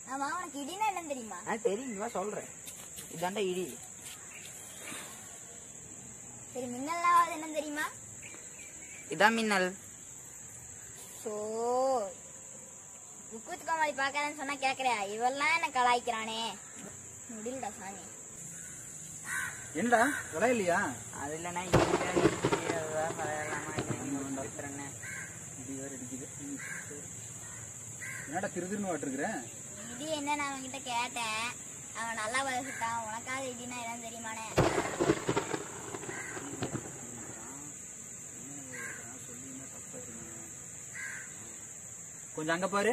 ஆமா உனக்கு இடினா என்னன்னு தெரியுமா ஆ தெரியும் வா சொல்றேன் இதாண்டா இடி சரி மின்னல்லாம் என்னன்னு தெரியுமா இதான் மின்னல் சோ உக்குத்து கோமாளி பாக்காதன்னு சொன்னா கேக்குறியா இவெல்லாம் என்ன கலாய்க்கிறானே முடியலடா சாமி என்னடா விலை இல்லையா அது இல்லைன்னா இடிடா, இடி, அதான் விளையாடலாமா இல்லைன்னு இருக்கிறேன்னு. இடி வேற அடிக்குது ம், சரி. என்னடா திரு திருன்னு வாட்டிருக்கிறேன் இடி என்ன நான் அவன்கிட்ட கேட்டேன் அவன் நல்லா பதில் சொல்லிட்டான் உனக்காவது இடினா என்னன்னு தெரியுமானே கொஞ்சம் அங்க பாரு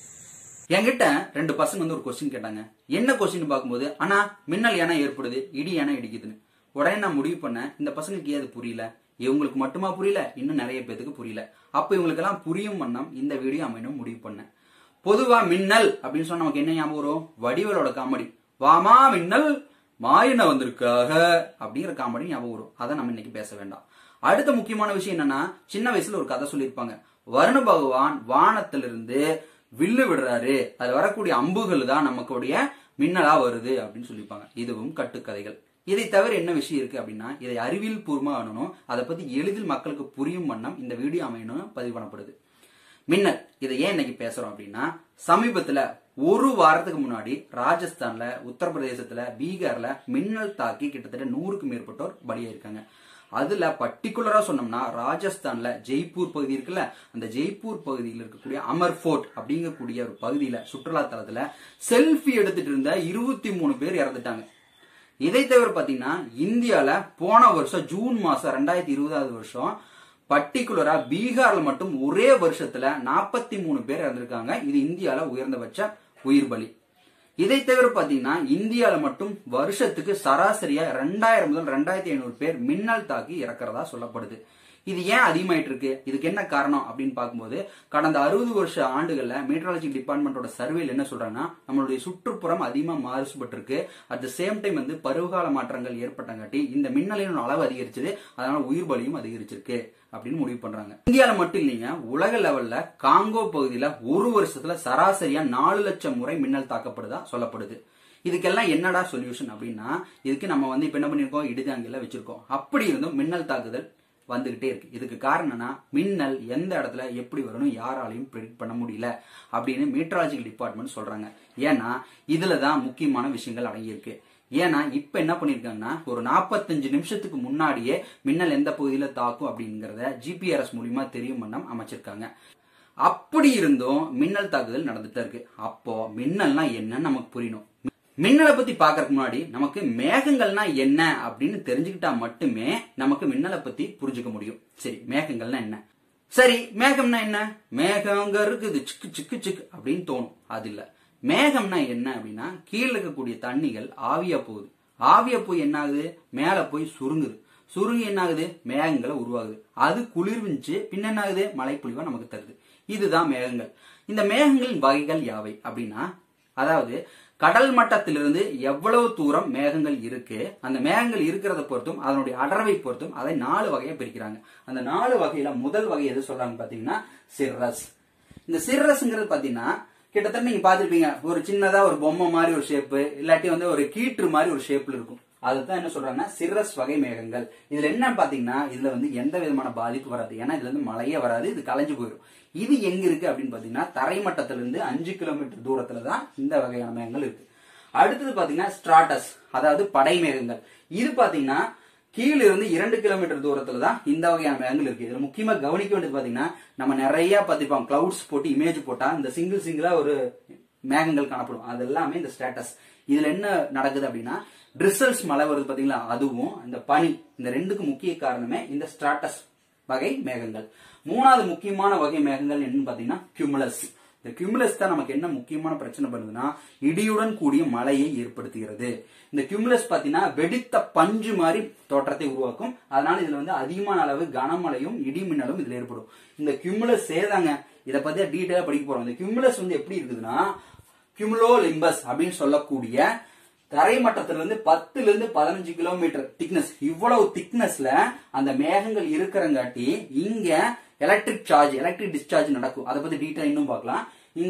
என்கிட்ட ரெண்டு பசங்க வந்து ஒரு கொஸ்டின் கேட்டாங்க என்ன கொஸ்டின் பார்க்கும்போது ஆனா மின்னல் ஏனா ஏற்படுது இடி ஏனா இடிக்குதுன்னு உடனே நான் முடிவு பண்ணேன் இந்த பசங்களுக்கு ஏன் அது புரியல இவங்களுக்கு மட்டுமா புரியல இன்னும் நிறைய பேத்துக்கு புரியல அப்ப இவங்களுக்கு எல்லாம் புரியும் வண்ணம் இந்த வீடியோ அமையணும் முடிவு பண்ணேன் பொதுவா மின்னல் அப்படின்னு சொன்னா நமக்கு என்ன ஞாபகம் வரும் வடிவேலோட காமெடி வாமா மின்னல் மாயின வந்திருக்காக அப்படிங்கிற காமெடி ஞாபகம் வரும் அதை நம்ம இன்னைக்கு பேச வேண்டாம் அடுத்த முக்கியமான விஷயம் என்னன்னா சின்ன வயசுல ஒரு கதை சொல்லியிருப்பாங்க வருண பகவான் வானத்திலிருந்து வில்லு விடுறாரு அது வரக்கூடிய அம்புகள் தான் நமக்குடைய மின்னலா வருது அப்படின்னு சொல்லியிருப்பாங்க இதுவும் கட்டுக்கதைகள் இதை தவிர என்ன விஷயம் இருக்கு அப்படின்னா இதை அறிவியல் பூர்வமா ஆனணும் அதை பத்தி எளிதில் மக்களுக்கு புரியும் வண்ணம் இந்த வீடியோ அமையணும் பதிவு பண்ணப்படுது மின்னல் இதை ஏன் இன்னைக்கு பேசுறோம் அப்படின்னா சமீபத்துல ஒரு வாரத்துக்கு முன்னாடி ராஜஸ்தான்ல உத்தரப்பிரதேசத்துல பீகார்ல மின்னல் தாக்கி கிட்டத்தட்ட நூறுக்கு மேற்பட்டோர் பலியாயிருக்காங்க அதுல பர்டிகுலரா சொன்னோம்னா ராஜஸ்தான்ல ஜெய்ப்பூர் பகுதி இருக்குல்ல அந்த ஜெய்ப்பூர் பகுதியில் இருக்கக்கூடிய அமர் ஃபோர்ட் அப்படிங்கக்கூடிய ஒரு பகுதியில சுற்றுலா தலத்துல செல்ஃபி எடுத்துட்டு இருந்த இருபத்தி மூணு பேர் இறந்துட்டாங்க இதை தவிர பாத்தீங்கன்னா இந்தியால போன வருஷம் ஜூன் மாசம் ரெண்டாயிரத்தி இருபதாவது வருஷம் பர்டிகுலரா பீகார்ல மட்டும் ஒரே வருஷத்துல நாற்பத்தி மூணு பேர் இறந்திருக்காங்க இது இந்தியால உயர்ந்தபட்ச உயிர் பலி இதை தவிர பாத்தீங்கன்னா இந்தியால மட்டும் வருஷத்துக்கு சராசரியா ரெண்டாயிரம் முதல் ரெண்டாயிரத்தி ஐநூறு பேர் மின்னல் தாக்கி இறக்குறதா சொல்லப்படுது இது ஏன் அதிகமாயிட்டு இருக்கு இதுக்கு என்ன காரணம் அப்படின்னு பார்க்கும்போது கடந்த அறுபது வருஷ ஆண்டுகள்ல மீட்டராலஜி டிபார்ட்மெண்டோட சர்வேல என்ன சொல்றாங்கன்னா நம்மளுடைய சுற்றுப்புறம் அதிகமா மாசுபட்டிருக்கு அட் த சேம் டைம் வந்து பருவகால மாற்றங்கள் ஏற்பட்டங்காட்டி இந்த மின்னலின் அளவு அதிகரிச்சது அதனால உயிர் பலியும் அதிகரிச்சிருக்கு அப்படின்னு முடிவு பண்றாங்க இந்தியால மட்டும் இல்லைங்க உலக லெவல்ல காங்கோ பகுதியில ஒரு வருஷத்துல சராசரியா நாலு லட்சம் முறை மின்னல் தாக்கப்படுதா சொல்லப்படுது இதுக்கெல்லாம் என்னடா சொல்யூஷன் அப்படின்னா இதுக்கு நம்ம வந்து இப்ப என்ன பண்ணிருக்கோம் இடிதாங்கில வச்சிருக்கோம் அப்படி இருந்தும் மின்னல் தாக்குதல் வந்துகிட்டே இருக்கு இதுக்கு காரணம் என்னன்னா மின்னல் எந்த இடத்துல எப்படி வரணும் யாராலையும் ப்ரெடிக்ட் பண்ண முடியல அப்படின்னு மீட்டராலஜிக்கல் டிபார்ட்மெண்ட் சொல்றாங்க ஏன்னா இதுல தான் முக்கியமான விஷயங்கள் அடங்கியிருக்கு ஏன்னா இப்ப என்ன பண்ணிருக்காங்கன்னா ஒரு 45 நிமிஷத்துக்கு முன்னாடியே மின்னல் எந்த பகுதியில தாக்கும் அப்படிங்கறத ஜிபிஆர்எஸ் மூலியமா தெரியும் வண்ணம் அமைச்சிருக்காங்க அப்படி இருந்தும் மின்னல் தாக்குதல் நடந்துட்டு தான் இருக்கு அப்போ மின்னல்னா என்னன்னு நமக்கு புரியணும் மின்னலை பத்தி பாக்கறதுக்கு முன்னாடி நமக்கு மேகங்கள்னா என்ன அப்படின்னு தெரிஞ்சுக்கிட்டா மட்டுமே நமக்கு மின்னலை பத்தி புரிஞ்சுக்க முடியும் சரி மேகங்கள்னா என்ன சரி மேகம்னா என்ன மேகங்க இருக்குது சிக்கு சிக்கு சிக்கு அப்படின்னு தோணும் அது இல்ல மேகம்னா என்ன அப்படின்னா கீழே இருக்கக்கூடிய தண்ணிகள் ஆவியா போகுது ஆவியா போய் என்ன ஆகுது மேல போய் சுருங்குது சுருங்கி என்ன ஆகுது மேகங்களை உருவாகுது அது குளிர்விஞ்சு பின்ன என்ன ஆகுது மழைப்பொழிவா நமக்கு தருது இதுதான் மேகங்கள் இந்த மேகங்களின் வகைகள் யாவை அப்படின்னா அதாவது கடல் மட்டத்திலிருந்து எவ்வளவு தூரம் மேகங்கள் இருக்கு அந்த மேகங்கள் இருக்கிறத பொறுத்தும் அதனுடைய அடர்வை பொறுத்தும் அதை நாலு வகையா பிரிக்கிறாங்க அந்த நாலு வகையில முதல் வகை எது சொல்றாங்க பாத்தீங்கன்னா சிர்ரஸ் இந்த சிர்ரஸ்ங்கிறது பாத்தீங்கன்னா கிட்டத்தட்ட நீங்க பாத்திருப்பீங்க ஒரு சின்னதா ஒரு பொம்மை மாதிரி ஒரு ஷேப்பு இல்லாட்டி வந்து ஒரு கீற்று மாதிரி ஒரு ஷேப்ல இருக்கும் அதுதான் என்ன சொல்றாங்கன்னா சிர்ரஸ் வகை மேகங்கள் இதுல என்ன பாத்தீங்கன்னா இதுல வந்து எந்த விதமான பாதிப்பு வராது ஏன்னா இதுல இருந்து மழையே வராது இது கலைஞ்சு போயிடும் இது எங்க இருக்கு அப்படின்னு பாத்தீங்கன்னா தரைமட்டத்திலிருந்து அஞ்சு கிலோமீட்டர் தூரத்துல தான் இந்த வகையான மேகங்கள் இருக்கு அடுத்தது பாத்தீங்கன்னா ஸ்ட்ராட்டஸ் அதாவது படை மேகங்கள் இது பாத்தீங்கன்னா கீழ இருந்து இரண்டு கிலோமீட்டர் தூரத்துல தான் இந்த வகையான மேகங்கள் இருக்கு இதுல முக்கியமா கவனிக்க வேண்டியது பாத்தீங்கன்னா நம்ம நிறைய பார்த்திருப்போம் கிளவுட்ஸ் போட்டு இமேஜ் போட்டா இந்த சிங்கிள் சிங்கிளா ஒரு மேகங்கள் காணப்படும் அது எல்லாமே இந்த ஸ்டேட்டஸ் இதுல என்ன நடக்குது அப்படின்னா ட்ரிசல்ஸ் மழை வருது பாத்தீங்களா அதுவும் இந்த பனி இந்த ரெண்டுக்கு முக்கிய காரணமே இந்த ஸ்ட்ராட்டஸ் வகை மேகங்கள் மூணாவது முக்கியமான வகை மேகங்கள் என்னன்னு பாத்தீங்கன்னா கியூமுலஸ் இந்த கியூமுலஸ் தான் நமக்கு என்ன முக்கியமான பிரச்சனை பண்ணுதுன்னா இடியுடன் கூடிய மழையை ஏற்படுத்துகிறது இந்த கியூமுலஸ் பாத்தீங்கன்னா வெடித்த பஞ்சு மாதிரி தோற்றத்தை உருவாக்கும் அதனால இதுல வந்து அதிகமான அளவு கனமழையும் இடி மின்னலும் இதுல ஏற்படும் இந்த கியூமுலஸ் சேதாங்க இதை பத்தி டீட்டெயிலா படிக்க போறோம் இந்த கியூமுலஸ் வந்து எப்படி இருக்குதுன்னா கியூமுலோ லிம்பஸ் அப்படின்னு சொல்லக்கூடிய தரைமட்டத்திலிருந்து பத்துல இருந்து பதினஞ்சு கிலோமீட்டர் திக்னஸ் இவ்வளவு திக்னஸ்ல அந்த மேகங்கள் இருக்கிறங்காட்டி இங்க எலக்ட்ரிக் சார்ஜ் எலக்ட்ரிக் டிஸ்சார்ஜ் நடக்கும் அதை பத்தி டீட்டெயில் இன்னும் பார்க்கலாம் இந்த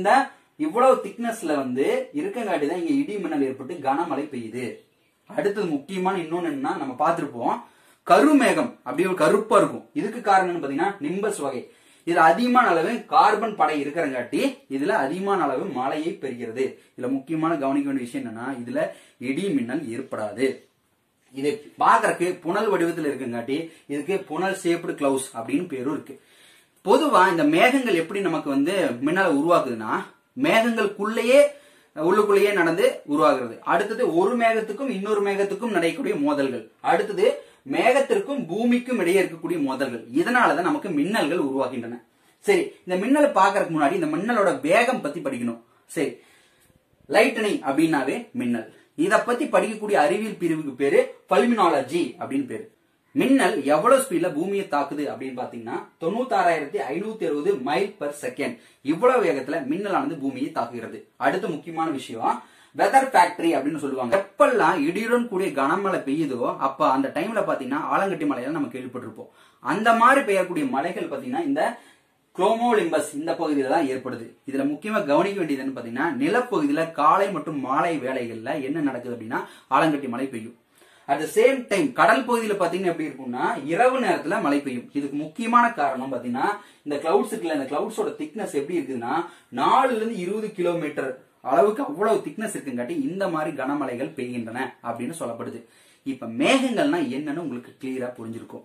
இவ்வளவு திக்னஸ்ல வந்து இருக்கங்காட்டி தான் இங்க இடி மின்னல் ஏற்பட்டு கனமழை பெய்யுது அடுத்தது முக்கியமான இன்னொன்னு என்னன்னா நம்ம பார்த்திருப்போம் கருமேகம் அப்படியே ஒரு கருப்பா இருக்கும் இதுக்கு காரணம்னு பாத்தீங்கன்னா நிம்பஸ் வகை இதுல அதிகமான அளவு கார்பன் படை இருக்கிறங்காட்டி இதுல அதிகமான அளவு மழையை பெறுகிறது இதுல முக்கியமான கவனிக்க வேண்டிய விஷயம் என்னன்னா இதுல இடி மின்னல் ஏற்படாது இது பாக்குறதுக்கு புனல் வடிவத்தில் இருக்குங்காட்டி இதுக்கு புனல் ஷேப்டு கிளவுஸ் அப்படின்னு பேரும் இருக்கு பொதுவா இந்த மேகங்கள் எப்படி நமக்கு வந்து மின்னலை உருவாக்குதுன்னா மேகங்களுக்குள்ளேயே உள்ளுக்குள்ளேயே நடந்து உருவாகிறது அடுத்தது ஒரு மேகத்துக்கும் இன்னொரு மேகத்துக்கும் நடக்கக்கூடிய மோதல்கள் அடுத்தது மேகத்திற்கும் பூமிக்கும் இடையே இருக்கக்கூடிய மோதல்கள் இதனாலதான் நமக்கு மின்னல்கள் உருவாகின்றன சரி இந்த மின்னலை பாக்குறதுக்கு முன்னாடி இந்த மின்னலோட வேகம் பத்தி படிக்கணும் சரி லைட்டனிங் அப்படின்னாவே மின்னல் இத பத்தி படிக்கக்கூடிய அறிவியல் பிரிவுக்கு பேரு பல்மினாலஜி அப்படின்னு பேரு மின்னல் எவ்வளவு ஸ்பீட்ல பூமியை தாக்குது அப்படின்னு பாத்தீங்கன்னா தொண்ணூத்தாறாயிரத்தி ஐநூத்தி அறுபது மைல் பர் செகண்ட் இவ்வளவு வேகத்துல மின்னலானது பூமியை தாக்குகிறது அடுத்த முக்கியமான விஷயம் வெதர் ஃபேக்டரி அப்படின்னு சொல்லுவாங்க எப்பெல்லாம் இடியுடன் கூடிய கனமழை பெய்யுதோ அப்ப அந்த டைம்ல பாத்தீங்கன்னா ஆலங்கட்டி மலையில நம்ம கேள்விப்பட்டிருப்போம் அந்த மாதிரி பெய்யக்கூடிய மலைகள் பாத்தீங்கன்னா இந்த குளோமோலிம்பஸ் இந்த பகுதியில தான் ஏற்படுது இதுல முக்கியமா கவனிக்க வேண்டியது என்ன பாத்தீங்கன்னா நிலப்பகுதியில காலை மற்றும் மாலை வேளைகள்ல என்ன நடக்குது அப்படின்னா ஆலங்கட்டி மழை பெய்யும் அட் த சேம் டைம் கடல் பகுதியில பாத்தீங்கன்னா எப்படி இருக்கும்னா இரவு நேரத்துல மழை பெய்யும் இதுக்கு முக்கியமான காரணம் பாத்தீங்கன்னா இந்த கிளவுட்ஸ் இருக்குல்ல இந்த கிளவுட்ஸோட திக்னஸ் எப்படி இருக்குதுன்னா நாலுல இருந்து இருபது கிலோமீட்டர் அளவுக்கு அவ்வளவு திக்னஸ் இருக்குங்காட்டி இந்த மாதிரி கனமழைகள் பெய்கின்றன அப்படின்னு சொல்லப்படுது இப்ப மேகங்கள்னா என்னன்னு உங்களுக்கு கிளியரா புரிஞ்சிருக்கும்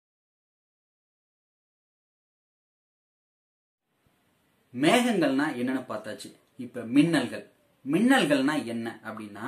மேகங்கள்னா என்னன்னு பார்த்தாச்சு இப்ப மின்னல்கள் மின்னல்கள்னா என்ன அப்படின்னா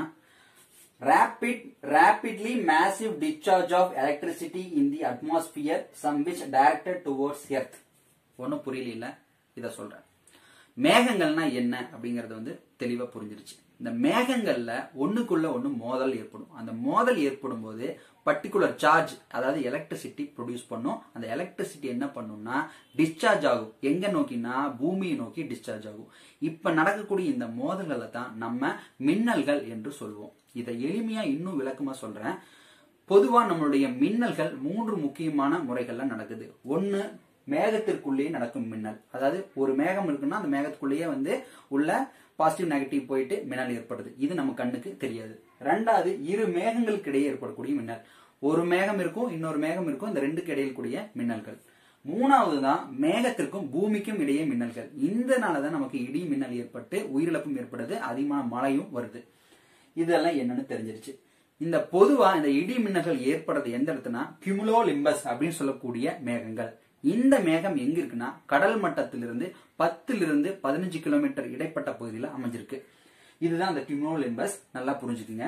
rapid rapidly massive discharge of electricity in the atmosphere some which directed towards earth ஒன்றும் புரியல இத சொல்றேன் மேகங்கள்னா என்ன அப்படிங்கறது வந்து தெளிவா புரிஞ்சிருச்சு இந்த மேகங்கள்ல ஒண்ணுக்குள்ள ஒண்ணு மோதல் ஏற்படும் அந்த மோதல் ஏற்படும் போது பர்டிகுலர் சார்ஜ் அதாவது எலக்ட்ரிசிட்டி ப்ரொடியூஸ் பண்ணும் அந்த எலக்ட்ரிசிட்டி என்ன பண்ணும்னா டிஸ்சார்ஜ் ஆகும் எங்க நோக்கினா பூமியை நோக்கி டிஸ்சார்ஜ் ஆகும் இப்ப நடக்கக்கூடிய இந்த மோதல்களை தான் நம்ம மின்னல்கள் என்று சொல்வோம் இதை எளிமையா இன்னும் விளக்கமா சொல்றேன் பொதுவா நம்மளுடைய மின்னல்கள் மூன்று முக்கியமான முறைகள்ல நடக்குது ஒன்னு மேகத்திற்குள்ளேயே நடக்கும் மின்னல் அதாவது ஒரு மேகம் இருக்குன்னா அந்த மேகத்துக்குள்ளேயே வந்து உள்ள பாசிட்டிவ் நெகட்டிவ் போயிட்டு மின்னல் ஏற்படுது இது நம்ம கண்ணுக்கு தெரியாது ரெண்டாவது இரு மேகங்களுக்கு இடையே ஏற்படக்கூடிய மின்னல் ஒரு மேகம் இருக்கும் இன்னொரு மேகம் இருக்கும் இந்த ரெண்டுக்கு இடையில் கூடிய மின்னல்கள் மூணாவது தான் மேகத்திற்கும் பூமிக்கும் இடையே மின்னல்கள் இதனாலதான் நமக்கு இடி மின்னல் ஏற்பட்டு உயிரிழப்பும் ஏற்படுது அதிகமான மழையும் வருது இதெல்லாம் என்னன்னு தெரிஞ்சிருச்சு இந்த பொதுவா இந்த இடி மின்னல்கள் ஏற்படுறது எந்த இடத்துனா கியூமுலோ லிம்பஸ் அப்படின்னு சொல்லக்கூடிய மேகங்கள் இந்த மேகம் எங்க இருக்குன்னா கடல் மட்டத்திலிருந்து பத்திலிருந்து பதினஞ்சு கிலோமீட்டர் இடைப்பட்ட பகுதியில் அமைஞ்சிருக்கு இதுதான் அந்த கியூமுலோ லிம்பஸ் நல்லா புரிஞ்சுக்குங்க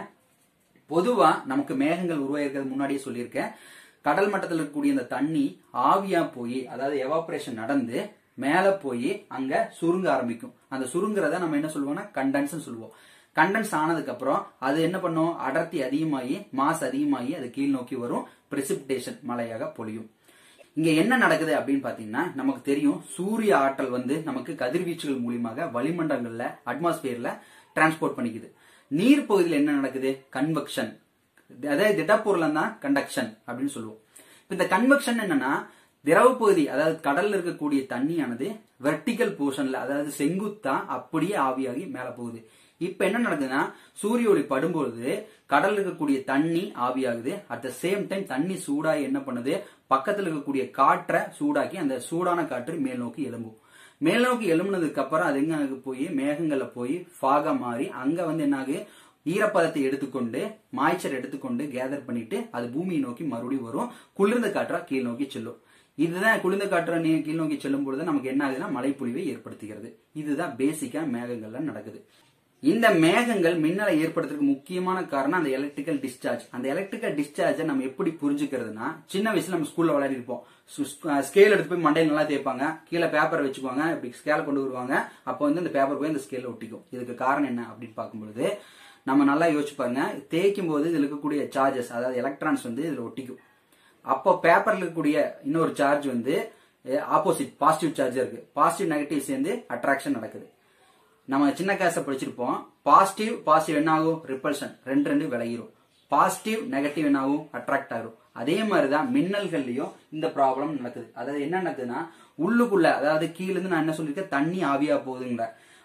பொதுவா நமக்கு மேகங்கள் உருவாயிருக்கிறது முன்னாடியே சொல்லியிருக்கேன் கடல் மட்டத்தில் இருக்கக்கூடிய இந்த தண்ணி ஆவியா போய் அதாவது எவாபரேஷன் நடந்து மேல போய் அங்க சுருங்க ஆரம்பிக்கும் அந்த சுருங்குறத நம்ம என்ன சொல்லுவோம்னா கண்டன்ஸ் சொல்லுவோம் கண்டன்ஸ் ஆனதுக்கு அப்புறம் அது என்ன பண்ணும் அடர்த்தி அதிகமாகி மாஸ் அதிகமாகி அது கீழ் நோக்கி வரும் பிரெசிபிடேஷன் மழையாக பொழியும் இங்க என்ன நடக்குது அப்படின்னு பாத்தீங்கன்னா நமக்கு தெரியும் சூரிய ஆற்றல் வந்து நமக்கு கதிர்வீச்சுகள் மூலியமாக வளிமண்டலங்கள்ல அட்மாஸ்பியர்ல டிரான்ஸ்போர்ட் பண்ணிக்குது நீர் பகுதியில் என்ன நடக்குது கன்வெக்ஷன் அதாவது திடப்பொருள் தான் கண்டக்ஷன் அப்படின்னு சொல்லுவோம் இப்ப இந்த கன்வெக்ஷன் என்னன்னா திரவ பகுதி அதாவது கடல்ல இருக்கக்கூடிய தண்ணியானது வெர்டிக்கல் போர்ஷன்ல அதாவது செங்குத்தா அப்படியே ஆவியாகி மேல போகுது இப்ப என்ன நடக்குதுன்னா சூரிய ஒளி படும்பொழுது கடல்ல இருக்கக்கூடிய தண்ணி ஆவியாகுது அட் த சேம் டைம் தண்ணி சூடாகி என்ன பண்ணுது பக்கத்துல இருக்கக்கூடிய காற்றை சூடாக்கி அந்த சூடான காற்று மேல் நோக்கி எழும்பும் மேல் நோக்கி எழும்புனதுக்கு அப்புறம் அது எங்க போய் மேகங்கள்ல போய் ஃபாகா மாறி அங்க வந்து என்ன ஆகுது ஈரப்பதத்தை எடுத்துக்கொண்டு மாய்ச்சர் எடுத்துக்கொண்டு கேதர் பண்ணிட்டு அது பூமியை நோக்கி மறுபடியும் வரும் குளிர்ந்த காற்றா கீழ் நோக்கி செல்லும் இதுதான் குளிர்ந்த காற்று நீ கீழ் நோக்கி செல்லும் பொழுது நமக்கு என்ன ஆகுதுன்னா மழைப்பொழிவை ஏற்படுத்துகிறது இதுதான் பேசிக்கா மேகங்கள்ல நடக்குது இந்த மேகங்கள் மின்னலை ஏற்படுத்துறதுக்கு முக்கியமான காரணம் அந்த எலக்ட்ரிக்கல் டிஸ்சார்ஜ் அந்த எலக்ட்ரிக்கல் டிஸ்சார்ஜை நம்ம எப்படி புரிஞ்சுக்கிறதுனா சின்ன வயசுல நம்ம ஸ்கூல்ல விளையாடி இருப்போம் ஸ்கேல் எடுத்து போய் மண்டையில் நல்லா தேய்ப்பாங்க கீழே பேப்பர் வச்சுக்குவாங்க இப்படி ஸ்கேல கொண்டு வருவாங்க அப்போ வந்து அந்த பேப்பர் போய் அந்த ஸ்கேல ஒட்டிக்கும் இதுக்கு காரணம் என்ன அப்படின்னு பார்க்கும்பொழுது நம்ம நல்லா யோசிச்சு பாருங்க தேய்க்கும் போது இதுல இருக்கக்கூடிய சார்ஜஸ் அதாவது எலக்ட்ரான்ஸ் வந்து இதுல ஒட்டிக்கும் அப்போ பேப்பர்ல இருக்கக்கூடிய இன்னொரு சார்ஜ் வந்து ஆப்போசிட் பாசிட்டிவ் சார்ஜ் இருக்கு பாசிட்டிவ் நெகட்டிவ் சேர்ந்து அட்ராக்ஷன் நடக்குது நம்ம சின்ன கிளாஸ்ல படிச்சிருப்போம் பாசிட்டிவ் பாசிட்டிவ் என்ன ஆகும் ரிப்பல்ஷன் ரெண்டு ரெண்டு விலகிரும் பாசிட்டிவ் நெகட்டிவ் என்ன ஆகும் அட்ராக்ட் ஆகும் அதே மாதிரிதான் மின்னல்கள்லயும் இந்த ப்ராப்ளம் நடக்குது அதாவது என்ன நடக்குதுன்னா உள்ளுக்குள்ள அதாவது கீழ இருந்து நான் என்ன சொல்லியிருக்கேன் தண்ணி ஆவியா போகுதுங்கள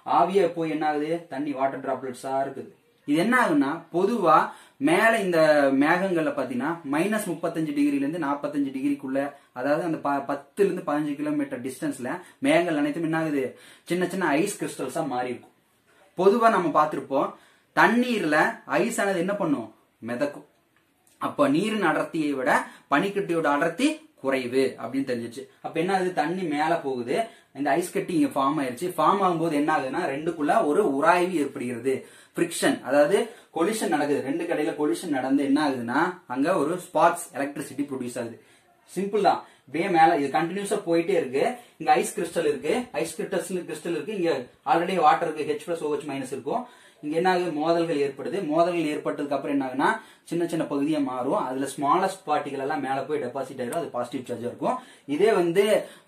ஆவியா போய் என்ன ஆகுது தண்ணி வாட்டர் டிராப்லெட்ஸா இருக்குது இது என்ன ஆகுன்னா பொதுவா மேல இந்த மேகங்கள்ல பாத்தீங்கன்னா மைனஸ் முப்பத்தஞ்சு டிகிரில இருந்து நாற்பத்தஞ்சு டிகிரிக்குள்ள அதாவது அந்த ப- பத்துல இருந்து பதினஞ்சு கிலோமீட்டர் டிஸ்டன்ஸ்ல மேகங்கள் அனைத்தும் என்ன ஆகுது சின்ன சின்ன ஐஸ் கிறிஸ்டல்ஸா மாறி இருக்கும் பொதுவா நம்ம பார்த்திருப்போம் தண்ணீர்ல ஐஸ் ஆனது என்ன பண்ணும் மிதக்கும் அப்ப நீரின் அடர்த்தியை விட பனிக்கட்டியோட அடர்த்தி குறைவு அப்படின்னு தெரிஞ்சிச்சு அப்ப என்ன ஆகுது தண்ணி மேல போகுது இந்த ஐஸ் கட்டி இங்க ஃபார்ம் ஆயிருச்சு ஃபார்ம் ஆகும்போது என்ன ஆகுதுன்னா ரெண்டுக்குள்ள ஒரு உராய்வு ஏற்படுகிறது ஃபிரிக்ஷன் அதாவது கொலிஷன் நடக்குது ரெண்டு கடையில கொலிஷன் நடந்து என்ன ஆகுதுன்னா அங்க ஒரு ஸ்பார்க்ஸ் எலக்ட்ரிசிட்டி ப்ரொடியூஸ் ஆகுது சிம்பிள் தான் இப்படியே மேல இது கண்டினியூஸா போயிட்டே இருக்கு இங்க ஐஸ் கிறிஸ்டல் இருக்கு ஐஸ் கிறிஸ்டல் கிறிஸ்டல் இருக்கு இங்க ஆல்ரெடி வாட்டர் இருக்கு ஹெச் பிளஸ் ஓஹெச் மைனஸ் இருக்கும் இங்க என்ன ஆகுது மோதல்கள் ஏற்படுது மோதல்கள் ஏற்பட்டதுக்கு அப்புறம் என்ன ஆகுனா சின்ன சின்ன பகுதியா மாறும் அதுல ஸ்மாலஸ்ட் பார்ட்டிகள் எல்லாம் மேல போய் டெபாசிட் ஆயிரும் அது பாசிட்டிவ் சார்ஜ் இருக்கும் இதே வந்து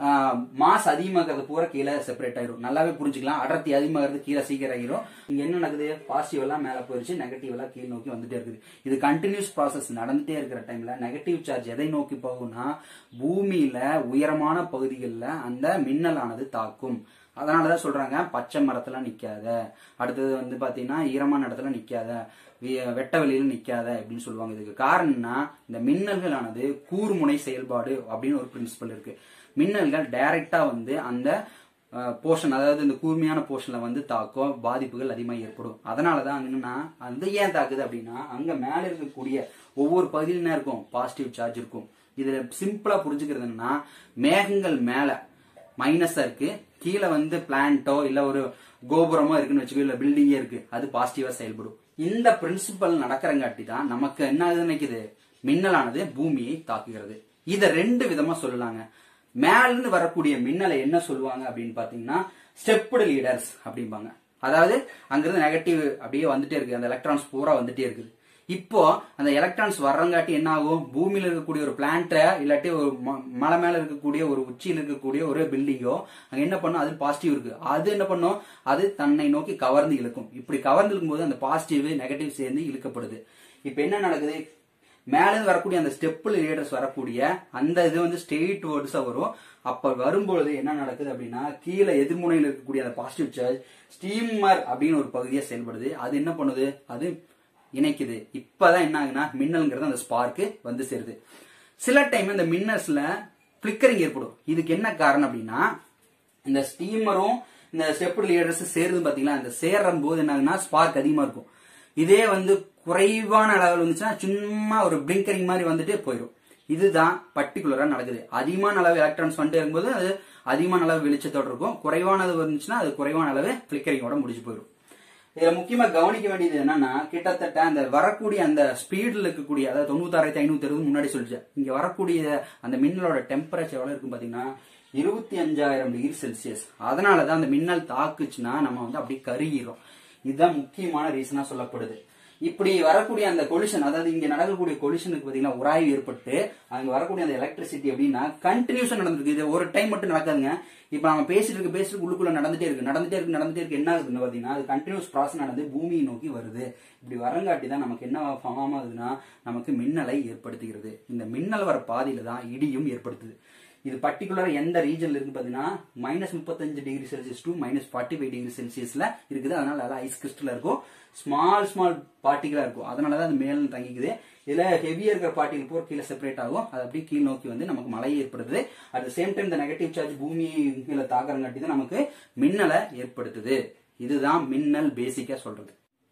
மாஸ் அதிகமாகிறது பூரா கீழே செப்பரேட் ஆயிரும் நல்லாவே புரிஞ்சுக்கலாம் அடர்த்தி அதிகமாகிறது கீழே சீக்கிரம் ஆயிரும் இங்க என்ன நடக்குது பாசிட்டிவ் எல்லாம் மேல போயிருச்சு நெகட்டிவ் எல்லாம் கீழ் நோக்கி வந்துட்டே இருக்குது இது கண்டினியூஸ் ப்ராசஸ் நடந்துட்டே இருக்கிற டைம்ல நெகட்டிவ் சார்ஜ் எதை நோக்கி போகும்னா பூமியில உயரமான பகுதிகளில் அந்த மின்னலானது தாக்கும் அதனாலதான் சொல்றாங்க பச்சை மரத்துல நிக்காத அடுத்தது வந்து பாத்தீங்கன்னா ஈரமான இடத்துல நிக்காத வி- வெட்ட வெளியில நிக்காத அப்படின்னு சொல்லுவாங்க இதுக்கு காரணம்னா இந்த மின்னல்களானது கூர்முனை செயல்பாடு அப்படின்னு ஒரு பிரின்சிபல் இருக்கு மின்னல்கள் டைரக்டா வந்து அந்த போர்ஷன் அதாவது இந்த கூர்மையான போர்ஷன்ல வந்து தாக்கம் பாதிப்புகள் அதிகமாக ஏற்படும் அதனாலதான் என்னன்னா அது ஏன் தாக்குது அப்படின்னா அங்க மேல இருக்கக்கூடிய ஒவ்வொரு பகுதியிலும் என்ன இருக்கும் பாசிட்டிவ் சார்ஜ் இருக்கும் இதுல சிம்பிளா புரிஞ்சுக்கிறது என்னன்னா மேகங்கள் மேல மைனஸா இருக்கு கீழே வந்து பிளான்ட்டோ இல்ல ஒரு கோபுரமோ இருக்குன்னு வச்சுக்கோ இல்ல பில்டிங்கே இருக்கு அது பாசிட்டிவா செயல்படும் இந்த பிரின்சிபல் நடக்கிறங்காட்டி தான் நமக்கு என்ன ஆகுதுன்னு நினைக்குது மின்னலானது பூமியை தாக்குகிறது இத ரெண்டு விதமா சொல்லலாங்க மேல இருந்து வரக்கூடிய மின்னலை என்ன சொல்லுவாங்க அப்படின்னு பாத்தீங்கன்னா ஸ்டெப்டு லீடர்ஸ் அப்படிம்பாங்க அதாவது அங்கிருந்து நெகட்டிவ் அப்படியே வந்துட்டே இருக்கு அந்த எலக்ட்ரான்ஸ் பூரா வந்துட்டே இருக்குது இப்போ அந்த எலக்ட்ரான்ஸ் வர்றங்காட்டி என்ன ஆகும் பூமியில இருக்கக்கூடிய ஒரு பிளான்ட்ட இல்லாட்டி ஒரு ம- மலை மேல இருக்கக்கூடிய ஒரு உச்சியில் இருக்கக்கூடிய ஒரு பில்டிங்கோ அங்க என்ன பண்ணும் அது பாசிட்டிவ் இருக்கு அது என்ன பண்ணும் அது தன்னை நோக்கி கவர்ந்து இழுக்கும் இப்படி கவர்ந்து இழுக்கும்போது அந்த பாசிட்டிவ் நெகட்டிவ் சேர்ந்து இழுக்கப்படுது இப்போ என்ன நடக்குது மேல இருந்து வரக்கூடிய அந்த ஸ்டெப்பில் லீடர்ஸ் வரக்கூடிய அந்த இது வந்து ஸ்ட்ரெயிட் வேர்ட்ஸா வரும் அப்ப வரும்பொழுது என்ன நடக்குது அப்படின்னா கீழே எதிர்முனையில் இருக்கக்கூடிய அந்த பாசிட்டிவ் சார்ஜ் ஸ்டீமர் அப்படின்னு ஒரு பகுதியா செயல்படுது அது என்ன பண்ணுது அது இணைக்குது இப்பதான் என்ன ஆகுனா மின்னல்ங்கிறது அந்த ஸ்பார்க்கு வந்து சேருது சில டைம் இந்த மின்னல்ஸ்ல பிளிக்கரிங் ஏற்படும் இதுக்கு என்ன காரணம் அப்படின்னா இந்த ஸ்டீமரும் இந்த ஸ்டெப் லீடர்ஸ் சேருது பாத்தீங்களா இந்த சேரும் போது என்ன ஆகுனா ஸ்பார்க் அதிகமா இருக்கும் இதே வந்து குறைவான அளவில் வந்துச்சுன்னா சும்மா ஒரு பிளிங்கரிங் மாதிரி வந்துட்டு போயிடும் இதுதான் பர்டிகுலரா நடக்குது அதிகமான அளவு எலக்ட்ரான்ஸ் வந்துட்டு இருக்கும்போது அது அதிகமான அளவு வெளிச்சத்தோட இருக்கும் குறைவானது வந்துச்சுன்னா அது குறைவான அளவு பிளிக்கரிங்கோட முடிஞ்சு போயிடும் இதுல முக்கியமா கவனிக்க வேண்டியது என்னன்னா கிட்டத்தட்ட அந்த வரக்கூடிய அந்த ஸ்பீட்ல இருக்கக்கூடிய அதாவது தொண்ணூத்தாயிரத்தி ஐநூத்தி அறுபது முன்னாடி சொல்லிச்சு இங்க வரக்கூடிய அந்த மின்னலோட டெம்பரேச்சர் எவ்வளவு இருக்கும் பாத்தீங்கன்னா இருபத்தி அஞ்சாயிரம் டிகிரி செல்சியஸ் அதனாலதான் அந்த மின்னல் தாக்குச்சுன்னா நம்ம வந்து அப்படியே கருகிறோம் இதுதான் முக்கியமான ரீசனா சொல்லப்படுது இப்படி வரக்கூடிய அந்த கொலிஷன் அதாவது இங்க நடக்கக்கூடிய கொலிஷனுக்கு பாத்தீங்கன்னா உராய்வு ஏற்பட்டு அங்க வரக்கூடிய அந்த எலக்ட்ரிசிட்டி அப்படின்னா கண்டினியூஸா நடந்திருக்கு இது ஒரு டைம் மட்டும் நடக்காதுங்க இப்ப நம்ம பேசிட்டு இருக்கு பேசிட்டு இருக்கு, உள்ளுக்குள்ள நடந்துட்டே இருக்கு நடந்துட்டே இருக்கு நடந்துட்டே இருக்கு என்ன ஆகுதுன்னு பாத்தீங்கன்னா அது கண்டினியூஸ் ப்ராசஸ் நடந்து பூமியை நோக்கி வருது இப்படி வரங்காட்டி தான் நமக்கு என்ன ஃபார்ம் ஆகுதுன்னா நமக்கு மின்னலை ஏற்படுத்துகிறது இந்த மின்னல் வர பாதையில தான் இடியும் ஏற்படுத்துது இது பர்டிகுலரா எந்த ரீஜன்ல இருக்கு பாத்தீங்கன்னா மைனஸ் முப்பத்தஞ்சு degree Celsius to minus forty five degree செல்சியஸ்ல இருக்குது அதனால அதெல்லாம் ஐஸ் கிறிஸ்டலா இருக்கும் ஸ்மால் ஸ்மால் பார்ட்டிகளா இருக்கும் அதனால தான் அது மேல தங்கிக்குது இதுல ஹெவியா இருக்கிற பார்ட்டிகள் போர் கீழே செப்பரேட் ஆகும் அது அப்படியே கீழ் நோக்கி வந்து நமக்கு மழை ஏற்படுத்துது அட் சேம் டைம் இந்த நெகட்டிவ் சார்ஜ் பூமியை கீழே தாக்கறங்காட்டி தான் நமக்கு மின்னலை ஏற்படுத்துது இதுதான் மின்னல் பேசிக்கா சொல்றது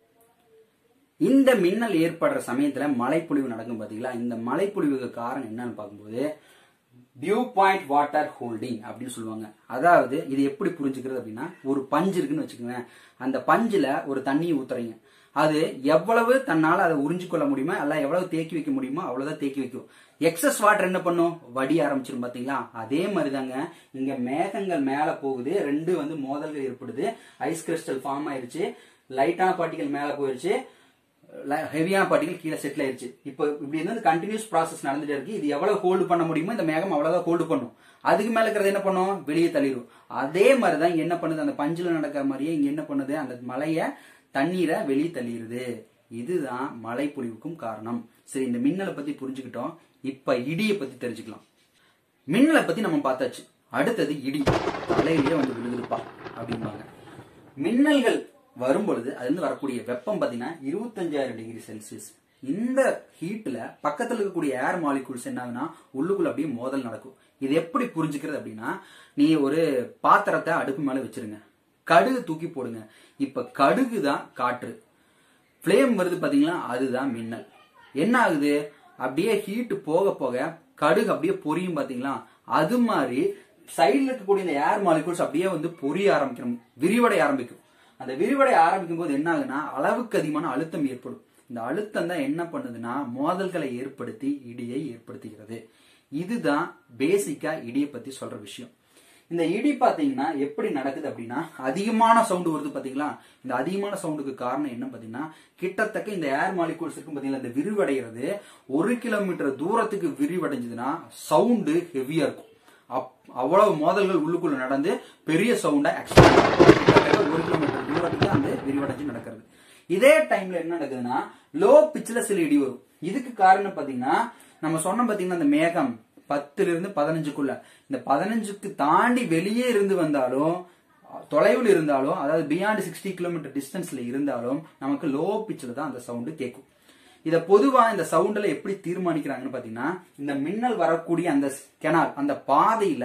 இந்த மின்னல் ஏற்படுற சமயத்துல மழைப்பொழிவு நடக்கும் பாத்தீங்களா இந்த மழைப்பொழிவுக்கு காரணம் என்னன்னு பார்க்கும்போது டியூ பாயிண்ட் வாட்டர் ஹோல்டிங் அப்படின்னு சொல்லுவாங்க அதாவது இது எப்படி புரிஞ்சுக்கிறது அப்படின்னா ஒரு பஞ்சு இருக்குன்னு வச்சுக்கோங்க அந்த பஞ்சுல ஒரு தண்ணியை ஊத்துறீங்க அது எவ்வளவு தன்னால அதை உறிஞ்சு கொள்ள முடியுமோ அல்ல எவ்வளவு தேக்கி வைக்க முடியுமோ அவ்வளவுதான் தேக்கி வைக்கும் எக்ஸஸ் வாட்டர் என்ன பண்ணும் வடி ஆரம்பிச்சிரும் பாத்தீங்களா அதே மாதிரிதாங்க இங்க மேகங்கள் மேல போகுது ரெண்டு வந்து மோதல்கள் ஏற்படுது ஐஸ் கிறிஸ்டல் ஃபார்ம் ஆயிருச்சு லைட்டான பார்ட்டிகள் மேல போயிருச்சு ஹெவியான பார்ட்டிகள் கீழே செட்டில் ஆயிருச்சு இப்போ இப்படி இருந்து கண்டினியூஸ் ப்ராசஸ் நடந்துட்டே இருக்கு இது எவ்வளவு ஹோல்டு பண்ண முடியுமோ இந்த மேகம் அவ்வளவுதான் ஹோல்டு பண்ணும் அதுக்கு மேல இருக்கிறது என்ன பண்ணும் வெளியே தள்ளிடும் அதே மாதிரிதான் இங்க என்ன பண்ணுது அந்த பஞ்சுல நடக்கிற மாதிரியே இங்க என்ன பண்ணுது அந்த மலைய தண்ணீரை வெளியே தள்ளிடுது இதுதான் மழை பொழிவுக்கும் காரணம் சரி இந்த மின்னலை பத்தி புரிஞ்சுக்கிட்டோம் இப்ப இடியை பத்தி தெரிஞ்சுக்கலாம் மின்னலை பத்தி நம்ம பார்த்தாச்சு அடுத்தது இடி தலையிலேயே வந்து விழுகுதுப்பா அப்படிம்பாங்க மின்னல்கள் வரும் பொழுது அதுல இருந்து வரக்கூடிய வெப்பம் பாத்தீங்கன்னா இருபத்தஞ்சாயிரம் டிகிரி செல்சியஸ் இந்த ஹீட்ல பக்கத்துல இருக்கக்கூடிய ஏர் மாலிகூல்ஸ் என்ன ஆகுனா உள்ளுக்குள்ள அப்படியே மோதல் நடக்கும் இது எப்படி புரிஞ்சுக்கிறது அப்படின்னா நீ ஒரு பாத்திரத்தை அடுப்பு மேல வச்சிருங்க கடுகு தூக்கி போடுங்க இப்ப கடுகு தான் காற்று ஃப்ளேம் வருது பாத்தீங்களா அதுதான் மின்னல் என்ன ஆகுது அப்படியே ஹீட் போக போக கடுகு அப்படியே பொரியும் பாத்தீங்களா அது மாதிரி சைடுல இருக்கக்கூடிய இந்த ஏர் மாலிகூல்ஸ் அப்படியே வந்து பொரிய ஆரம்பிக்கணும் விரிவடை ஆரம்பிக்கும் அந்த விரிவடை ஆரம்பிக்கும் போது என்ன ஆகுதுன்னா அளவுக்கு அதிகமான அழுத்தம் ஏற்படும் இந்த அழுத்தம் தான் என்ன பண்ணுதுன்னா மோதல்களை ஏற்படுத்தி இடியை ஏற்படுத்துகிறது இதுதான் பேசிக்கா இடியை பத்தி சொல்ற விஷயம் இந்த இடி பாத்தீங்கன்னா எப்படி நடக்குது அப்படின்னா அதிகமான சவுண்ட் வருது பாத்தீங்களா இந்த அதிகமான சவுண்டுக்கு காரணம் என்ன பாத்தீங்கன்னா கிட்டத்தட்ட இந்த ஏர் மாலிகூல்ஸ் இருக்கும் பாத்தீங்களா இந்த விரிவடைகிறது ஒரு கிலோமீட்டர் தூரத்துக்கு விரிவடைஞ்சதுன்னா சவுண்டு ஹெவியா இருக்கும் அப்- அவ்வளவு மோதல்கள் உள்ளுக்குள்ள நடந்து பெரிய சவுண்டா ஒரு கிலோமீட்டர் தூரத்துக்கு அந்த விரிவடைஞ்சு நடக்கிறது இதே டைம்ல என்ன நடக்குதுன்னா லோ பிச்சில் சில இடி வரும் இதுக்கு காரணம் பாத்தீங்கன்னா நம்ம சொன்ன பாத்தீங்கன்னா அந்த மேகம் பத்துல இருந்து பதினஞ்சுக்குள்ள இந்த பதினஞ்சுக்கு தாண்டி வெளியே இருந்து வந்தாலும் தொலைவில் இருந்தாலும் அதாவது பியாண்ட் சிக்ஸ்டி கிலோமீட்டர் டிஸ்டன்ஸ்ல இருந்தாலும் நமக்கு லோ பிச்சில் தான் அந்த சவுண்டு கேட்கும் இத பொதுவா இந்த சவுண்ட்ல எப்படி தீர்மானிக்கிறாங்கன்னு பாத்தீங்கன்னா இந்த மின்னல் வரக்கூடிய அந்த கெனால் அந்த பாதையில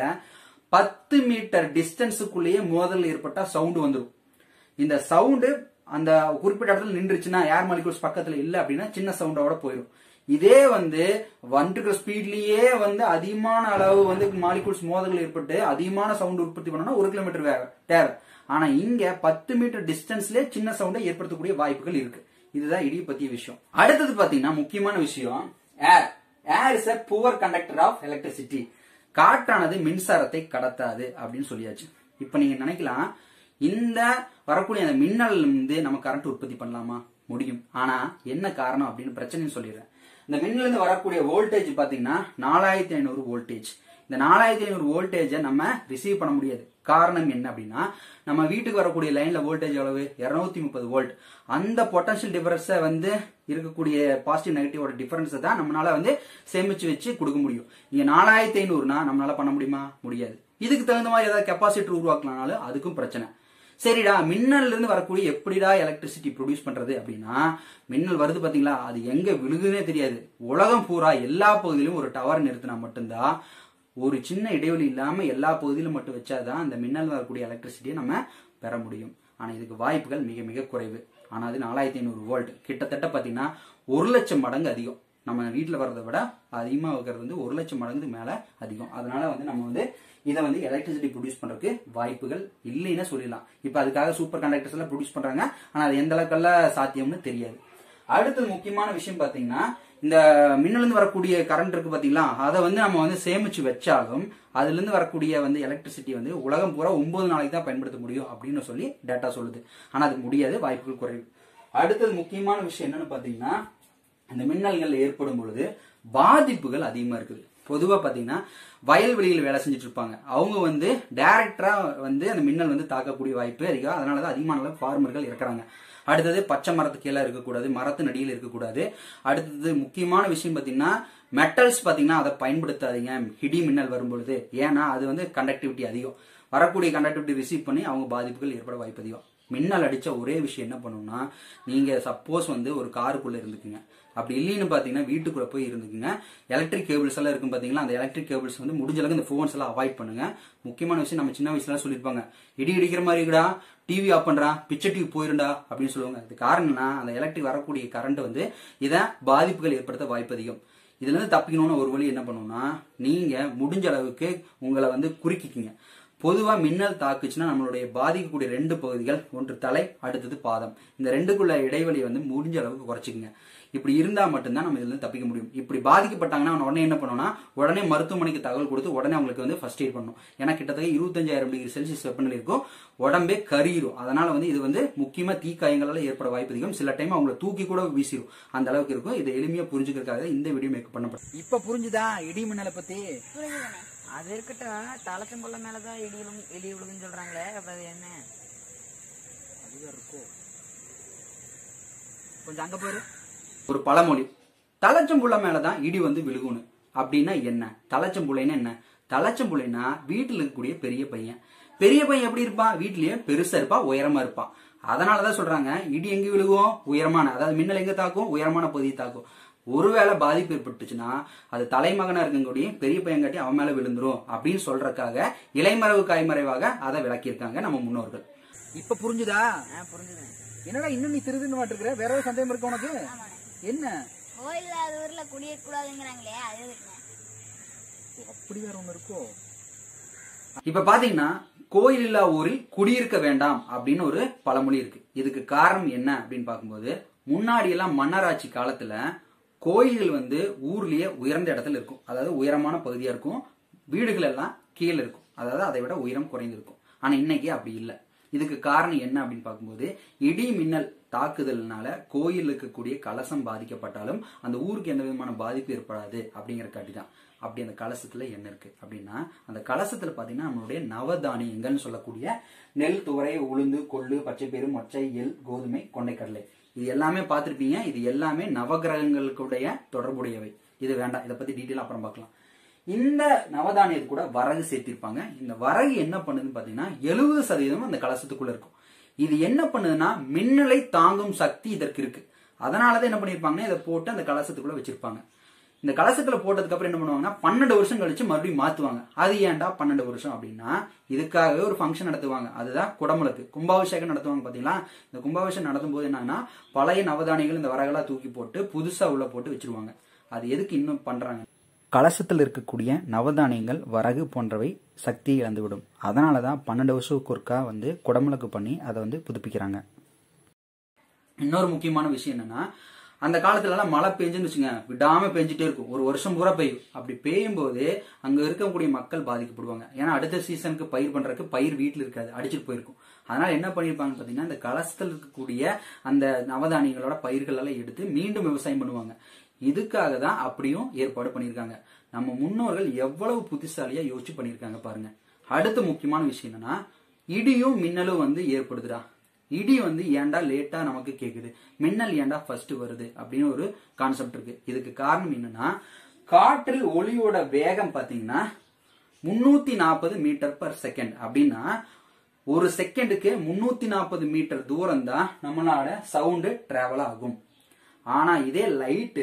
பத்து மீட்டர் டிஸ்டன்ஸுக்குள்ளேயே மோதல் ஏற்பட்டா சவுண்டு வந்துடும் இந்த சவுண்டு அந்த குறிப்பிட்ட இடத்துல நின்றுச்சுன்னா ஏர் மாலிகூல்ஸ் பக்கத்துல இல்ல அப்படின்னா சின்ன சவுண்டோட போயிடும் இதே வந்து வந்துருக்கிற ஸ்பீட்லயே வந்து அதிகமான அளவு வந்து மாலிகூல்ஸ் மோதல்கள் ஏற்பட்டு அதிகமான சவுண்ட் உற்பத்தி பண்ணணும்னா ஒரு கிலோமீட்டர் வேக தேவை ஆனா இங்க பத்து மீட்டர் டிஸ்டன்ஸ்லயே சின்ன சவுண்டை ஏற்படுத்தக்கூடிய வாய்ப்புகள் இருக்கு இதுதான் இடி பத்திய விஷயம் அடுத்தது பாத்தீங்கன்னா முக்கியமான விஷயம் air air is a poor conductor of electricity காற்றானது மின்சாரத்தை கடத்தாது அப்படின்னு சொல்லியாச்சு இப்ப நீங்க நினைக்கலாம் இந்த வரக்கூடிய அந்த மின்னல் வந்து நம்ம கரண்ட் உற்பத்தி பண்ணலாமா முடியும் ஆனா என்ன காரணம் அப்படின்னு பிரச்சனைன்னு சொல்லிடுறேன் இந்த மின்னல் இருந்து வரக்கூடிய வோல்டேஜ் பாத்தீங்கன்னா நாலாயிரத்தி ஐநூறு வோல்டேஜ் இந்த நாலாயிரத்தி ஐநூறு வோல்டேஜை நம்ம ரிசீவ் பண்ண முடியாது காரணம் என்ன அப்படின்னா நம்ம வீட்டுக்கு வரக்கூடிய லைன்ல வோல்டேஜ் எவ்வளவு 230 முப்பது வோல்ட் அந்த பொட்டன்ஷியல் டிஃபரன்ஸை வந்து இருக்கக்கூடிய பாசிட்டிவ் நெகட்டிவோட டிஃபரன்ஸை தான் நம்மளால வந்து சேமிச்சு வச்சு கொடுக்க முடியும் இங்க நாலாயிரத்தி ஐநூறுனா நம்மளால பண்ண முடியுமா முடியாது இதுக்கு தகுந்த மாதிரி ஏதாவது கெப்பாசிட்டர் உருவாக்கலாம்னாலும் அதுக்கும் பிரச்சனை சரிடா மின்னல்ல இருந்து வரக்கூடிய எப்படிடா எலக்ட்ரிசிட்டி ப்ரொடியூஸ் பண்றது அப்படின்னா மின்னல் வருது பாத்தீங்களா அது எங்க விழுகுதுன்னே தெரியாது உலகம் பூரா எல்லா பகுதியிலும் ஒரு டவர் நிறுத்தினா மட்டும்தான் ஒரு சின்ன இடைவெளி இல்லாம எல்லா பகுதியிலும் மட்டும் வச்சாதான் அந்த மின்னல் வரக்கூடிய எலக்ட்ரிசிட்டியை நம்ம பெற முடியும் ஆனா இதுக்கு வாய்ப்புகள் மிக மிக குறைவு ஆனா அது நாலாயிரத்தி ஐநூறு வோல்ட் கிட்டத்தட்ட பாத்தீங்கன்னா ஒரு லட்சம் மடங்கு அதிகம் நம்ம வீட்டில் வர்றதை விட அதிகமாக வைக்கிறது வந்து ஒரு லட்சம் மடங்கு மேல அதிகம் அதனால வந்து நம்ம வந்து இதை வந்து எலக்ட்ரிசிட்டி ப்ரொடியூஸ் பண்றதுக்கு வாய்ப்புகள் இல்லைன்னு சொல்லிடலாம் இப்போ அதுக்காக சூப்பர் கண்டக்டர்ஸ் எல்லாம் ப்ரொடியூஸ் பண்றாங்க ஆனா அது எந்த அளவுக்கெல்லாம் சாத்தியம்னு தெரியாது அடுத்தது முக்கியமான விஷயம் பாத்தீங்கன்னா இந்த மின்னலிருந்து வரக்கூடிய கரண்ட் இருக்கு பாத்தீங்களா அதை வந்து நம்ம வந்து சேமிச்சு வச்சாலும் அதுல இருந்து வரக்கூடிய வந்து எலக்ட்ரிசிட்டி வந்து உலகம் பூரா ஒன்பது நாளைக்கு தான் பயன்படுத்த முடியும் அப்படின்னு சொல்லி டேட்டா சொல்லுது ஆனா அது முடியாது வாய்ப்புகள் குறைவு அடுத்தது முக்கியமான விஷயம் என்னன்னு பாத்தீங்கன்னா இந்த மின்னல்கள் ஏற்படும் பொழுது பாதிப்புகள் அதிகமா இருக்குது பொதுவா பாத்தீங்கன்னா வயல்வெளியில் வேலை செஞ்சுட்டு இருப்பாங்க அவங்க வந்து டைரக்டரா வந்து அந்த மின்னல் வந்து தாக்கக்கூடிய வாய்ப்பு அதிகம் அதனாலதான் அதிகமான அளவு ஃபார்மர்கள் இறக்குறாங்க அடுத்தது பச்சை மரத்து கீழே இருக்கக்கூடாது மரத்து நடியில் இருக்கக்கூடாது அடுத்தது முக்கியமான விஷயம் பாத்தீங்கன்னா மெட்டல்ஸ் பாத்தீங்கன்னா அதை பயன்படுத்தாதீங்க இடி மின்னல் வரும்பொழுது ஏன்னா அது வந்து கண்டக்டிவிட்டி அதிகம் வரக்கூடிய கண்டக்டிவிட்டி ரிசீவ் பண்ணி அவங்க பாதிப்புகள் ஏற்பட வாய்ப்பு அதிகம் மின்னல் அடிச்ச ஒரே விஷயம் என்ன பண்ணும்னா நீங்க சப்போஸ் வந்து ஒரு காருக்குள்ள இருந்துக்குங்க அப்படி இல்லைன்னு பாத்தீங்கன்னா வீட்டுக்குள்ள போய் இருந்துக்குங்க எலக்ட்ரிக் கேபிள்ஸ் எல்லாம் இருக்கும் பாத்தீங்களா அந்த எலக்ட்ரிக் கேபிள்ஸ் வந்து முடிஞ்ச அளவுக்கு இந்த போன்ஸ் எல்லாம் அவாய்ட் பண்ணுங்க முக்கியமான விஷயம் நம்ம சின்ன வயசுல சொல்லியிருப்பாங்க இடி இடிக்கிற மாதிரி இருக்குடா டிவி ஆஃப் பண்றான் பிச்சை டிவி போயிருண்டா அப்படின்னு சொல்லுவாங்க இது காரணம்னா அந்த எலக்ட்ரிக் வரக்கூடிய கரண்ட் வந்து இதை பாதிப்புகள் ஏற்படுத்த வாய்ப்பு அதிகம் இதுல இருந்து தப்பிக்கணும்னு ஒரு வழி என்ன பண்ணணும்னா நீங்க முடிஞ்ச அளவுக்கு உங்களை வந்து குறுக்கிக்கிங்க பொதுவா மின்னல் தாக்குச்சுன்னா நம்மளுடைய பாதிக்கக்கூடிய ரெண்டு பகுதிகள் ஒன்று தலை அடுத்தது பாதம் இந்த ரெண்டுக்குள்ள இடைவெளி வந்து முடிஞ்ச அளவுக்கு குறைச்சிக்கங்க இப்படி இருந்தா மட்டும்தான் நம்ம இதுல இருந்து தப்பிக்க முடியும் இப்படி பாதிக்கப்பட்டாங்கன்னா அவன் உடனே என்ன பண்ணணும்னா உடனே மருத்துவமனைக்கு தகவல் கொடுத்து உடனே அவங்களுக்கு வந்து ஃபர்ஸ்ட் எய்ட் பண்ணணும் ஏன்னா கிட்டத்தட்ட இருபத்தஞ்சாயிரம் டிகிரி செல்சியஸ் வெப்பநிலை இருக்கும் உடம்பே கரியிரும் அதனால வந்து இது வந்து முக்கியமா தீக்காயங்களால ஏற்பட வாய்ப்பு அதிகம் சில டைம் அவங்கள தூக்கி கூட வீசிடும் அந்த அளவுக்கு இருக்கும் இதை எளிமையா புரிஞ்சுக்கிறதுக்காக இந்த வீடியோ மேக்கப் பண்ணப்படும் இப்ப புரிஞ்சுதா இடி மின்னலை பத்தி புரிஞ்சுதானே அது இருக்கட்டும் தலைச்சம்புள்ள மேலதான் இடி விழும் இடி விழுகுன்னு சொல்றாங்களே அப்ப அது என்ன கொஞ்சம் அங்க போயிரு ஒரு பழமொழி தலைச்சம்புள்ள மேலதான் இடி வந்து விழுகும்னு அப்படின்னா என்ன தலைச்சம்புள்ளைன்னா என்ன தலைச்சம்புள்ளைனா வீட்டில் இருக்கக்கூடிய பெரிய பையன் பெரிய பையன் எப்படி இருப்பான் வீட்லயே பெருசா இருப்பான் உயரமா இருப்பான் அதனாலதான் சொல்றாங்க இடி எங்க விழுகும் உயரமான அதாவது மின்னல் எங்க தாக்கும் உயரமான பகுதியை தாக்கும் ஒருவேளை பாதிப்பு ஏற்பட்டுச்சுன்னா அது தலைமகனா இருக்கக்கூடிய பெரிய பையன் காட்டி அவன் மேல விழுந்துரும் அப்படின்னு சொல்றதுக்காக இலைமறைவு காய்மறைவாக அதை விளக்கியிருக்காங்க நம்ம முன்னோர்கள் இப்ப புரிஞ்சுதா ஆ புரிஞ்சுதுண்ணே என்னடா இன்னும் நீ திருதுன்னு மாட்டிருக்கிற வேற ஏதாவது சந்தேகம் இருக்கு உனக்கு என்ன கோயில் இல்லாத ஊர்ல குடியிருக்க கூடாதுங்கிறாங்களே அது இருக்குண்ணே ஓ, அப்படி வேற ஒண்ணு இருக்கோ இப்ப பாத்தீங்கன்னா கோயில் இல்லா ஊரில் குடியிருக்க வேண்டாம் அப்படின்னு ஒரு பழமொழி இருக்கு இதுக்கு காரணம் என்ன அப்படின்னு பார்க்கும்போது முன்னாடி எல்லாம் மன்னராட்சி காலத்துல கோயில்கள் வந்து ஊர்லயே உயர்ந்த இடத்துல இருக்கும் அதாவது உயரமான பகுதியா இருக்கும் வீடுகள் எல்லாம் கீழே இருக்கும் அதாவது அதை விட உயரம் குறைந்திருக்கும் ஆனா இன்னைக்கு அப்படி இல்லை இதுக்கு காரணம் என்ன அப்படின்னு பார்க்கும்போது இடி மின்னல் தாக்குதல்னால கோயில் இருக்கக்கூடிய கலசம் பாதிக்கப்பட்டாலும் அந்த ஊருக்கு எந்த விதமான பாதிப்பு ஏற்படாது அப்படிங்கிற காட்டி தான் அப்படி அந்த கலசத்துல என்ன இருக்கு அப்படின்னா அந்த கலசத்துல பாத்தீங்கன்னா நம்மளுடைய நவதானியங்கள்னு சொல்லக்கூடிய நெல் துவரை உளுந்து கொள்ளு பச்சைப்பயிறு மொச்சை எள் கோதுமை கொண்டைக்கடலை இது எல்லாமே பார்த்திருப்பீங்க இது எல்லாமே நவகிரகங்களுக்குடைய தொடர்புடையவை இது வேண்டாம் இதை பத்தி டீட்டெயில் அப்புறம் பார்க்கலாம் இந்த நவதானியத்து கூட வரகு சேர்த்திருப்பாங்க இந்த வரகு என்ன பண்ணுதுன்னு பாத்தீங்கன்னா எழுபது சதவீதம் அந்த கலசத்துக்குள்ள இருக்கும் இது என்ன பண்ணுதுன்னா மின்னலை தாங்கும் சக்தி இதற்கு இருக்கு அதனாலதான் என்ன பண்ணிருப்பாங்கன்னா இதை போட்டு அந்த கலசத்துக்குள்ள வச்சிருப்பாங்க இந்த கலசத்துல போட்டதுக்கு அப்புறம் என்ன பண்ணுவாங்கன்னா பன்னெண்டு வருஷம் கழிச்சு மறுபடியும் மாத்துவாங்க அது ஏன்டா பன்னெண்டு வருஷம் அப்படின்னா இதுக்காகவே ஒரு ஃபங்க்ஷன் நடத்துவாங்க அதுதான் குடமுழுக்கு கும்பாபிஷேகம் நடத்துவாங்க பாத்தீங்களா இந்த கும்பாபிஷேகம் நடத்தும் போது என்னன்னா பழைய நவதானியங்கள் இந்த வரகெல்லாம் தூக்கி போட்டு புதுசா உள்ள போட்டு வச்சிருவாங்க அது எதுக்கு இன்னும் பண்றாங்க கலசத்தில் இருக்கக்கூடிய நவதானியங்கள் வரகு போன்றவை சக்தி இழந்துவிடும் அதனால தான் பன்னெண்டு வருஷத்துக்கு ஒருக்கா வந்து குடமுழுக்கு பண்ணி அதை வந்து புதுப்பிக்கிறாங்க இன்னொரு முக்கியமான விஷயம் என்னன்னா அந்த காலத்துல எல்லாம் மழை பெஞ்சுன்னு வச்சுங்க விடாம பெஞ்சிட்டே இருக்கும் ஒரு வருஷம் பூரா பெய்யும் அப்படி பெய்யும் போது அங்க இருக்கக்கூடிய மக்கள் பாதிக்கப்படுவாங்க ஏன்னா அடுத்த சீசனுக்கு பயிர் பண்றதுக்கு பயிர் வீட்டுல இருக்காது அடிச்சிட்டு போயிருக்கும் அதனால என்ன பண்ணிருப்பாங்கன்னு பாத்தீங்கன்னா இந்த கலசத்தில் இருக்கக்கூடிய அந்த நவதானியங்களோட பயிர்கள் எல்லாம் எடுத்து மீண்டும் விவசாயம் பண்ணுவாங்க இதுக்காக தான் அப்படியும் ஏற்பாடு பண்ணியிருக்காங்க நம்ம முன்னோர்கள் எவ்வளவு புத்திசாலியா யோசிச்சு பண்ணியிருக்காங்க பாருங்க அடுத்த முக்கியமான விஷயம் என்னன்னா இடியும் மின்னலும் வந்து ஏற்படுதுடா இடி வந்து ஏன்டா லேட்டா நமக்கு கேக்குது மின்னல் ஏன்டா ஃபர்ஸ்ட் வருது அப்படின்னு ஒரு கான்செப்ட் இருக்கு இதுக்கு காரணம் என்னன்னா காற்றில் ஒளியோட வேகம் பாத்தீங்கன்னா முன்னூத்தி நாற்பது மீட்டர் பர் செகண்ட் அப்படின்னா ஒரு செகண்டுக்கு முன்னூத்தி நாற்பது மீட்டர் தூரம் தான் நம்மளோட சவுண்டு டிராவல் ஆகும் ஆனா இதே லைட்டு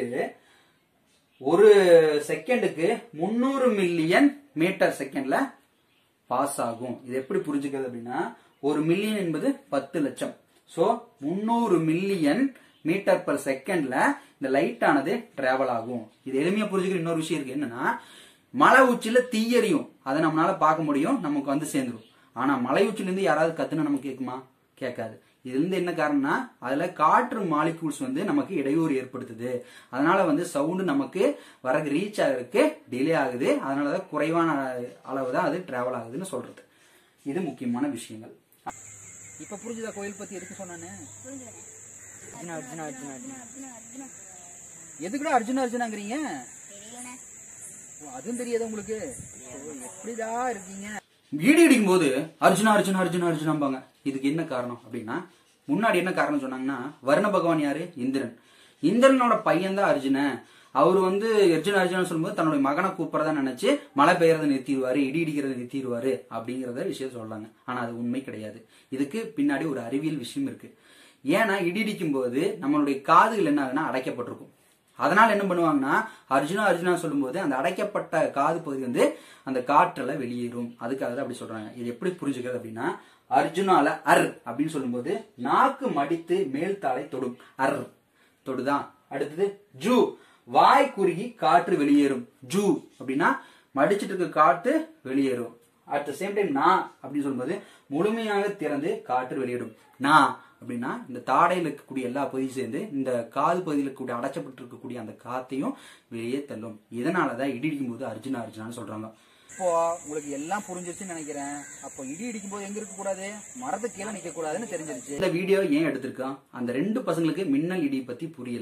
ஒரு செகண்டுக்கு முந்நூறு மில்லியன் மீட்டர் செகண்ட்ல பாஸ் ஆகும் இது எப்படி புரிஞ்சுக்கிறது அப்படின்னா ஒரு மில்லியன் என்பது பத்து லட்சம் சோ முந்நூறு மில்லியன் மீட்டர் பர் செகண்ட்ல இந்த லைட் ஆனது டிராவல் ஆகும் இது எளிமையா புரிஞ்சுக்கிற இன்னொரு விஷயம் இருக்கு என்னன்னா மலை உச்சியில தீயறியும் அதை நம்மளால பார்க்க முடியும் நமக்கு வந்து சேர்ந்துரும் ஆனா மலை உச்சில இருந்து யாராவது கத்துனா நமக்கு கேட்குமா கேட்காது இதுல இருந்து என்ன காரணம்னா அதுல காற்று மாலிகூல்ஸ் வந்து நமக்கு இடையூறு ஏற்படுத்துது அதனால வந்து சவுண்டு நமக்கு வரக்கு ரீச் ஆகிறதுக்கு டிலே ஆகுது அதனாலதான் குறைவான அளவு தான் அது டிராவல் ஆகுதுன்னு சொல்றது இது முக்கியமான விஷயங்கள் இப்ப புரிஞ்சுதா கோயில் பத்தி எதுக்கு சொன்னானே அர்ஜுனா அர்ஜுனா அர்ஜுனா அர்ஜுனா அர்ஜுனா அர்ஜுனா எதுக்குடா அர்ஜுனா அர்ஜுனாங்கிறீங்க தெரியலண்ணே ஓ, அதுவும் தெரியாது உங்களுக்கு ஓ, எப்படிடா இருக்கீங்க இடி இடிக்கும் போது அர்ஜுனா அர்ஜுனா அர்ஜுனா அர்ஜுனாம்பாங்க இதுக்கு என்ன காரணம் அப்படின்னா முன்னாடி என்ன காரணம் சொன்னாங்கன்னா வருண பகவான் யாரு இந்திரன் இந்திரனோட பையன் தான் அர்ஜுனன் அவர் வந்து அர்ஜுன அர்ஜுனன் சொல்லும்போது தன்னுடைய மகனை கூப்பிடறதா நினைச்சு மழை பெய்யறதை நிறுத்திடுவாரு இடி இடிக்கிறத நிறுத்திடுவாரு அப்படிங்கறத விஷயம் சொல்றாங்க ஆனா அது உண்மை கிடையாது இதுக்கு பின்னாடி ஒரு அறிவியல் விஷயம் இருக்கு ஏன்னா இடி இடிக்கும் போது நம்மளுடைய காதுகள் என்ன ஆகுனா அடைக்கப்பட்டிருக்கும் அதனால என்ன பண்ணுவாங்கன்னா அர்ஜுனா அர்ஜுனா சொல்லும்போது அந்த அடைக்கப்பட்ட காது பகுதி வந்து அந்த காற்றெல்லாம் வெளியேறும் அதுக்காக தான் அப்படி சொல்றாங்க இது எப்படி புரிஞ்சுக்கிறது அப்படின்னா அர்ஜுனால அர் அப்படின்னு சொல்லும்போது நாக்கு மடித்து மேல் தாளை தொடும் அர் தொடுதான் அடுத்தது ஜூ வாய் குறுகி காற்று வெளியேறும் ஜூ அப்படின்னா மடிச்சிட்டு இருக்க காற்று வெளியேறும் அட் த சேம் டைம் நா அப்படின்னு சொல்லும்போது முழுமையாக திறந்து காற்று வெளியிடும் நா அப்படின்னா இந்த தாடையில் இருக்கக்கூடிய எல்லா பகுதியும் சேர்ந்து இந்த காது பகுதியில் இருக்கக்கூடிய அடைச்சப்பட்டு இருக்கக்கூடிய அந்த காத்தையும் வெளியே தள்ளும் இதனாலதான் இடி இடிக்கும் போது அர்ஜுனா அர்ஜுனான்னு சொல்றாங்க இப்போ உங்களுக்கு எல்லாம் புரிஞ்சிருச்சுன்னு நினைக்கிறேன் அப்போ இடி இடிக்கும் போது எங்க இருக்க கூடாது மரத்துக்கு கீழே நிக்க கூடாதுன்னு தெரிஞ்சிருச்சு இந்த வீடியோ ஏன் எடுத்திருக்கான் அந்த ரெண்டு பசங்களுக்கு மின்னல் இடி பத்தி புரியல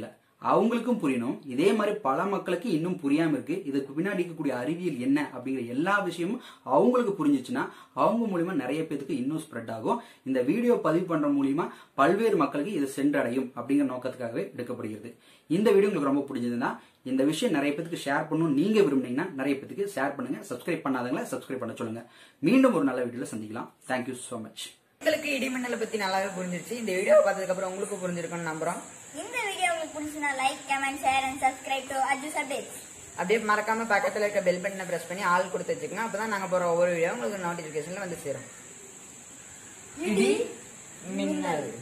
அவங்களுக்கும் புரியணும் இதே மாதிரி பல மக்களுக்கு இன்னும் புரியாம இருக்கு இதுக்கு பின்னாடி இருக்கக்கூடிய அறிவியல் என்ன அப்படிங்கிற எல்லா விஷயமும் அவங்களுக்கு புரிஞ்சிச்சுன்னா அவங்க மூலியமா நிறைய பேத்துக்கு இன்னும் ஸ்ப்ரெட் ஆகும் இந்த வீடியோ பதிவு பண்ற மூலியமா பல்வேறு மக்களுக்கு இது சென்றடையும் அப்படிங்கிற நோக்கத்துக்காகவே எடுக்கப்படுகிறது இந்த வீடியோ உங்களுக்கு ரொம்ப பிடிச்சதுன்னா இந்த விஷயம் நிறைய பேத்துக்கு ஷேர் பண்ணணும் நீங்க விரும்புனீங்கன்னா நிறைய பேத்துக்கு ஷேர் பண்ணுங்க சப்ஸ்கிரைப் பண்ணாதவங்கள சப்ஸ்கிரைப் பண்ண சொல்லுங்க மீண்டும் ஒரு நல்ல வீடியோல சந்திக்கலாம் தேங்க்யூ so மச் உங்களுக்கு இடிமின்னலை பத்தி நல்லாவே புரிஞ்சிருச்சு இந்த வீடியோ பார்த்ததுக்கு அப்புறம் உங்களுக்கு புரிஞ்சிருக்கும்னு நம்புறோம் இந்த வீடியோ உங்களுக்கு பிடிச்சுன்னா like comment share and subscribe to அஜூஸ் அப்டேட்ஸ் அப்படியே மறக்காம பக்கத்துல இருக்க பெல் பட்டனை பிரஸ் பண்ணி ஆள் கொடுத்து வச்சுக்கோங்க அப்பதான் நாங்க போற ஒவ்வொரு வீடியோ உங்களுக்கு நோட்டிபிகேஷன்ல வந்து சேரும் இடி மின்னல்